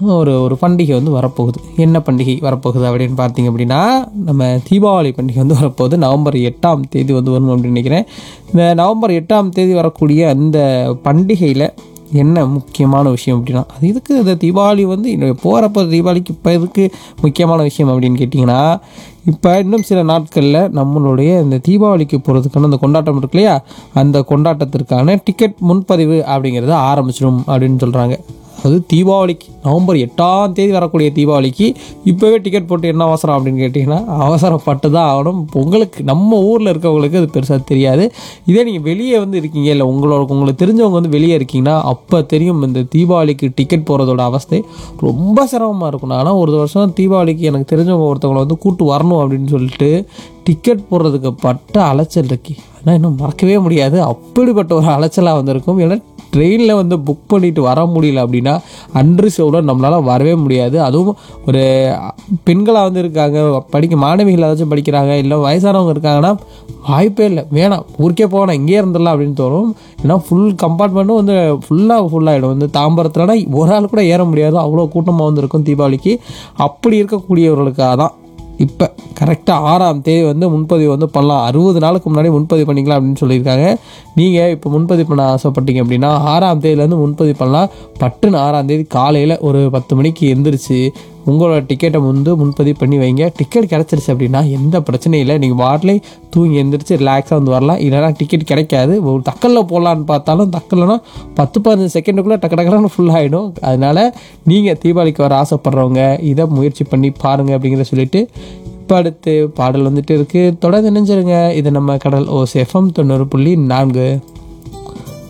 ஒரு ஒரு பண்டிகை வந்து வரப்போகுது என்ன பண்டிகை வரப்போகுது அப்படின்னு பார்த்தீங்க அப்படின்னா நம்ம தீபாவளி பண்டிகை வந்து வரப்போகுது நவம்பர் எட்டாம் தேதி வந்து வரும் அப்படின்னு நினைக்கிறேன் இந்த நவம்பர் எட்டாம் தேதி வரக்கூடிய அந்த பண்டிகையில் என்ன முக்கியமான விஷயம் அப்படின்னா அது இதுக்கு இந்த தீபாவளி வந்து இன்னும் போகிறப்ப தீபாவளிக்கு இப்போ எதுக்கு முக்கியமான விஷயம் அப்படின்னு கேட்டிங்கன்னா இப்போ இன்னும் சில நாட்களில் நம்மளுடைய இந்த தீபாவளிக்கு போகிறதுக்கான அந்த கொண்டாட்டம் இருக்கு இல்லையா அந்த கொண்டாட்டத்திற்கான டிக்கெட் முன்பதிவு அப்படிங்கிறத ஆரம்பிச்சிடும் அப்படின்னு சொல்கிறாங்க அது தீபாவளிக்கு நவம்பர் எட்டாம் தேதி வரக்கூடிய தீபாவளிக்கு இப்போவே டிக்கெட் போட்டு என்ன அவசரம் அப்படின்னு கேட்டிங்கன்னா அவசரப்பட்டு தான் ஆகணும் உங்களுக்கு நம்ம ஊரில் இருக்கவங்களுக்கு அது பெருசாக தெரியாது இதே நீங்கள் வெளியே வந்து இருக்கீங்க இல்லை உங்களோட உங்களுக்கு தெரிஞ்சவங்க வந்து வெளியே இருக்கீங்கன்னா அப்போ தெரியும் இந்த தீபாவளிக்கு டிக்கெட் போகிறதோட அவஸ்தை ரொம்ப சிரமமாக இருக்கும் ஆனால் ஒரு வருஷம் தீபாவளிக்கு எனக்கு தெரிஞ்சவங்க ஒருத்தவங்களை வந்து கூட்டு வரணும் அப்படின்னு சொல்லிட்டு டிக்கெட் போடுறதுக்கு பட்ட அலைச்சல் இருக்கு ஆனால் இன்னும் மறக்கவே முடியாது அப்படிப்பட்ட ஒரு அலைச்சலாக வந்திருக்கும் ஏன்னா ட்ரெயினில் வந்து புக் பண்ணிட்டு வர முடியல அப்படின்னா அன்று சோழ நம்மளால் வரவே முடியாது அதுவும் ஒரு பெண்களாக வந்து இருக்காங்க படிக்க மாணவிகள் ஏதாச்சும் படிக்கிறாங்க இல்லை வயசானவங்க இருக்காங்கன்னா வாய்ப்பே இல்லை வேணாம் ஊருக்கே போகணும் இங்கேயே இருந்துடலாம் அப்படின்னு தோணும் ஏன்னா ஃபுல் கம்பார்ட்மெண்ட்டும் வந்து ஃபுல்லாக ஃபுல்லாகிடும் வந்து தாம்பரத்துலனா ஒரு ஆள் கூட ஏற முடியாது அவ்வளோ கூட்டமாக வந்து இருக்கும் தீபாவளிக்கு அப்படி இருக்கக்கூடியவர்களுக்காக தான் இப்போ கரெக்டாக ஆறாம் தேதி வந்து முன்பதிவு வந்து பண்ணலாம் அறுபது நாளுக்கு முன்னாடி முன்பதிவு பண்ணிக்கலாம் அப்படின்னு சொல்லியிருக்காங்க நீங்கள் இப்போ முன்பதிவு பண்ண ஆசைப்பட்டீங்க அப்படின்னா ஆறாம் தேதியிலேருந்து முன்பதிவு பண்ணலாம் பட்டுன்னு ஆறாம் தேதி காலையில் ஒரு பத்து மணிக்கு எந்திரிச்சு உங்களோட டிக்கெட்டை வந்து முன்பதிவு பண்ணி வைங்க டிக்கெட் கிடச்சிருச்சு அப்படின்னா எந்த பிரச்சனையும் இல்லை நீங்கள் வாட்டிலே தூங்கி எந்திரிச்சு ரிலாக்ஸாக வந்து வரலாம் இல்லைனா டிக்கெட் கிடைக்காது ஒரு தக்கலில் போடலான்னு பார்த்தாலும் தக்கல்னா பத்து பதினஞ்சு செகண்டுக்குள்ளே டக்கு டக்குன்னு ஃபுல் ஆகிடும் அதனால் நீங்கள் தீபாவளிக்கு வர ஆசைப்பட்றவங்க இதை முயற்சி பண்ணி பாருங்கள் அப்படிங்கிறத சொல்லிட்டு இப்போ அடுத்து பாடல் வந்துட்டு இருக்குது தொடர்ந்து நினைஞ்சிருங்க இது நம்ம கடல் ஓ எஃப்எம் தொண்ணூறு புள்ளி நான்கு